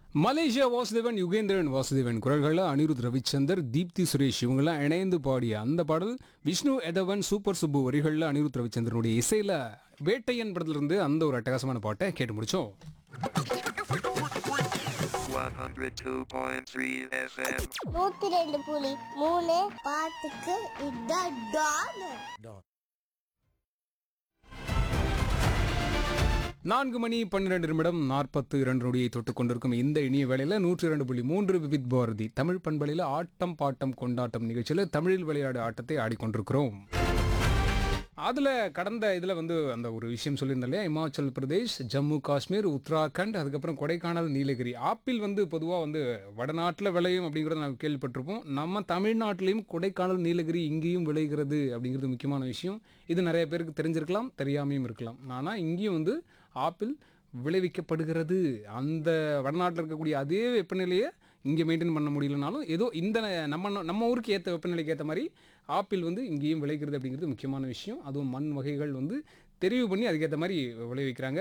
Malaysia Vasudevan Yugendran Vasudevan குரல்களில் அனிருத் ரவிச்சந்தர் தீப்தி சுரேஷ் இவங்கெல்லாம் இணைந்து பாடிய அந்த பாடல் விஷ்ணு எதவன் சூப்பர் சுப்பு வரிகளில் அனிருத் ரவிச்சந்திரனுடைய இசையில் வேட்டையன் படத்திலிருந்து அந்த ஒரு அட்டகாசமான பாட்டை கேட்டு முடிச்சோம் 102.3 FM. நூத்தி ரெண்டு புலி மூணு பாட்டுக்கு இதான் டான் நான்கு மணி பன்னிரெண்டு நிமிடம் நாற்பத்து இரண்டு நொடியை தொட்டுக் கொண்டிருக்கும் இந்த இனிய வேளையில் நூற்றி இரண்டு புள்ளி மூன்று விவித் பாரதி தமிழ் பண்பலையில் ஆட்டம் பாட்டம் கொண்டாட்டம் நிகழ்ச்சியில் தமிழில் விளையாடு ஆட்டத்தை ஆடிக்கொண்டிருக்கிறோம் அதில் கடந்த இதில் வந்து அந்த ஒரு விஷயம் சொல்லியிருந்தேன் இல்லையா இமாச்சல் பிரதேஷ் ஜம்மு காஷ்மீர் உத்தராகண்ட் அதுக்கப்புறம் கொடைக்கானல் நீலகிரி ஆப்பிள் வந்து பொதுவாக வந்து வடநாட்டில் விளையும் அப்படிங்கிறத நான் கேள்விப்பட்டிருப்போம் நம்ம தமிழ்நாட்டிலையும் கொடைக்கானல் நீலகிரி இங்கேயும் விளைகிறது அப்படிங்கிறது முக்கியமான விஷயம் இது நிறைய பேருக்கு தெரிஞ்சிருக்கலாம் தெரியாமையும் இருக்கலாம் ஆனால் இங்கேயும் வந்து ஆப்பிள் விளைவிக்கப்படுகிறது அந்த வடநாட்டில் இருக்கக்கூடிய அதே வெப்பநிலையை இங்கே மெயின்டைன் பண்ண முடியலனாலும் ஏதோ இந்த நம்ம நம்ம ஊருக்கு ஏற்ற வெப்பநிலைக்கு ஏற்ற மாதிரி ஆப்பிள் வந்து இங்கேயும் விளைகிறது அப்படிங்கிறது முக்கியமான விஷயம் அதுவும் மண் வகைகள் வந்து தெரிவு பண்ணி அதுக்கேற்ற மாதிரி விளைவிக்கிறாங்க